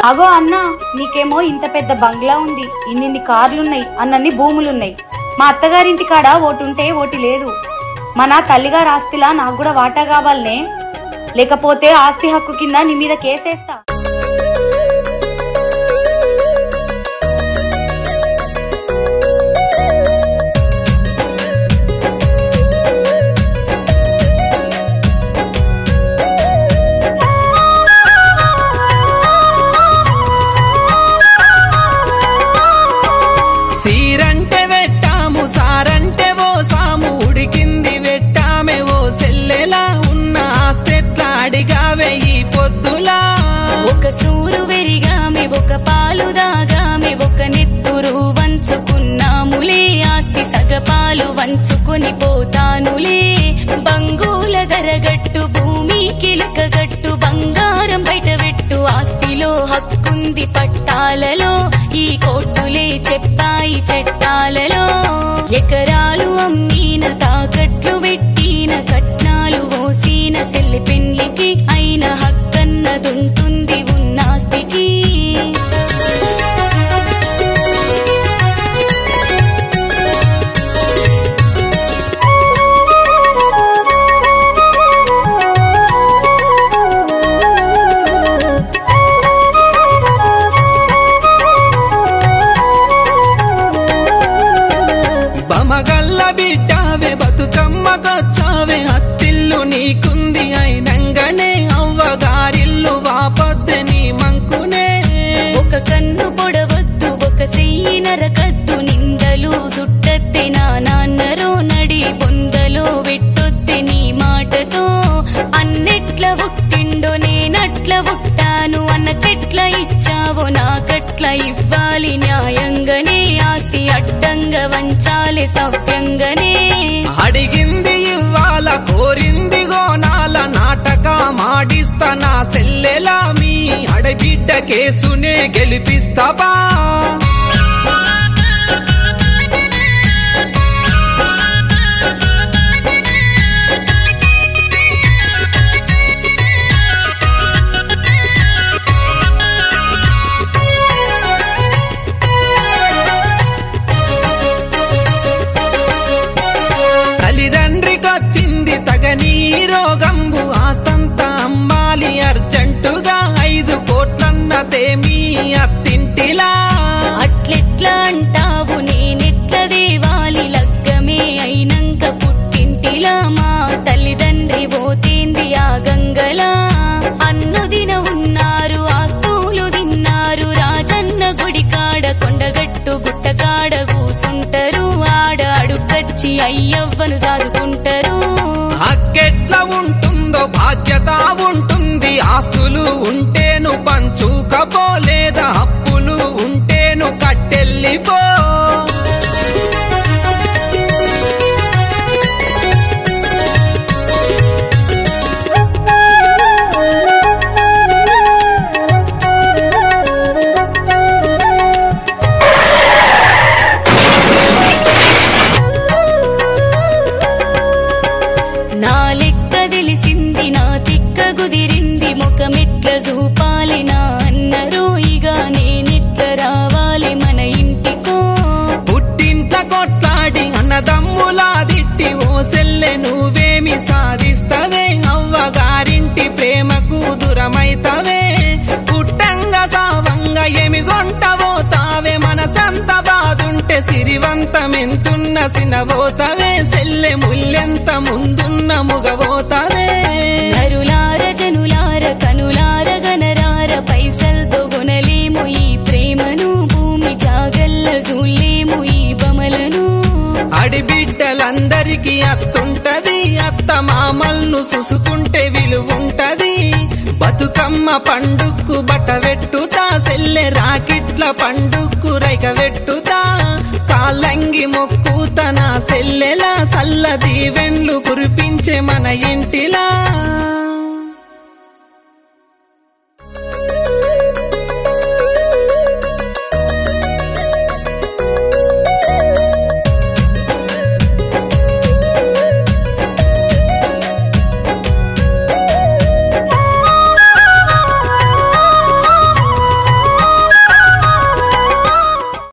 అగో అన్న నీకేమో ఇంత పెద్ద బంగ్లా ఉంది ఇన్నిన్ని కార్లున్నాయి అన్నన్ని భూములున్నాయి మా అత్తగారింటి కాడ ఓటుంటే ఓటి లేదు మన తల్లిగారి ఆస్తిలా నాకు కూడా వాటా కావాలనే లేకపోతే ఆస్తి హక్కు కింద నీ మీద కేసేస్తా సీరంటే వెట్టాము సారంటే ఓ సాము ఉడికింది వెట్టామే ఓ సెల్లెలా ఉన్న ఆస్తెట్లా అడిగావే ఈ పొద్దులా ఒక సూరు వెరిగామె ఒక పాలు దాగామె ఒక నెత్తురు వంచుకున్నాములే ఆస్తి సగపాలు వంచుకొని పోతానులే బంగుల ధరగట్టు భూమి కిలకగట్టు బంగారం బయట పెట్టు ఆస్తిలో హక్కుంది పట్టాలలో ఈ కోర్టులే చెప్పాయి చట్టాలలో ఎకరాలు అమ్మీన తాకట్లు పెట్టిన కట్నాలు ఓసిన సెల్లి పెండ్లికి అయిన హక్కన్నదుంటుంది ఉన్నాస్తికి బమగల్ల బిడ్డావే బతుకమ్మకొచ్చావే అత్తిల్లు నీకుంది అయినంగనే అవ్వగారిల్లు వాపొద్దు నీ మంకునే ఒక కన్ను పొడవద్దు ఒక సెయ్యి నరకద్దు నిందలు సుట్టద్దే నా నాన్నరో నడి బొందలో వెట్టొద్దే నీ మాటతో అన్నెట్ల పుట్టిండో నేనట్ల పుట్టాను అన్నకెట్ల ఇచ్చావో నాకట్ల ఇవ్వాలి న్యాయంగానే ఆస్తి అడ్డంగా వంచాలి సవ్యంగానే అడిగింది ఇవ్వాల కోరింది గోనాల నాటక మాడిస్తా నా సెల్లెలా మీ అడబిడ్డ కేసునే గెలిపిస్తావా తల్లిదండ్రికొచ్చింది తగని రోగంబు ఆస్తంతా అమ్మాలి అర్జెంటుగా ఐదు కోట్లన్నదేమీ అత్తింటిలా అట్లెట్లా అంటావు నేనెట్ల దేవాలి లగ్గమే అయినంక పుట్టింటిలా మా తల్లిదండ్రి పోతేంది ఆ గంగలా అన్నుదిన ఉన్నారు ఆస్తులు తిన్నారు రాజన్న గుడి కాడ కొండగట్టు గుట్టకాడ కూసుంటరు ఆడ అడుగచ్చి అయ్యవ్వను సాదుకుంటరు హక్కెట్ల ఉంటుందో బాధ్యత ఉంటుంది ఆస్తులు ఉంటేను పంచుకపో లేదా అప్పులు ఉంటేను కట్టెల్లిపో నా లెక్క తెలిసింది నా తిక్క కుదిరింది ముఖమెట్ల చూపాలి నా అన్నరు ఇక నేనెట్ల రావాలి మన ఇంటికో పుట్టింట్ల కొట్లాడి అన్నదమ్ములా దిట్టి ఓ సెల్లె నువ్వేమి సాధిస్తవే అవ్వగారింటి ప్రేమకు దూరమైతవే పుట్టంగా సావంగా ఏమి గొంటవో తావే మనసంత బాదుంటే సిరివంతమెంతున్న సినబోతవే సెల్లె ముల్లెంత ముందున్న ముగబోతవే నరులార జనులార కనులార గనరార పైసల్తో కొనలేము ఈ ప్రేమను భూమి జాగల్ల చూడలేము ఈ బమలను అడిబిడ్డలందరికీ అత్తుంటది అత్త మామల్ను చూసుకుంటే విలువుంటది బతుకమ్మ పండుక్కు బట్ట వెట్టుతా సెల్లె రాకిట్ల పండుక్కు రైక వెట్టుతా కాలంగి మొక్కుతా నా సెల్లెలా సల్ల దీవెన్లు కురిపించే మన ఇంటిలా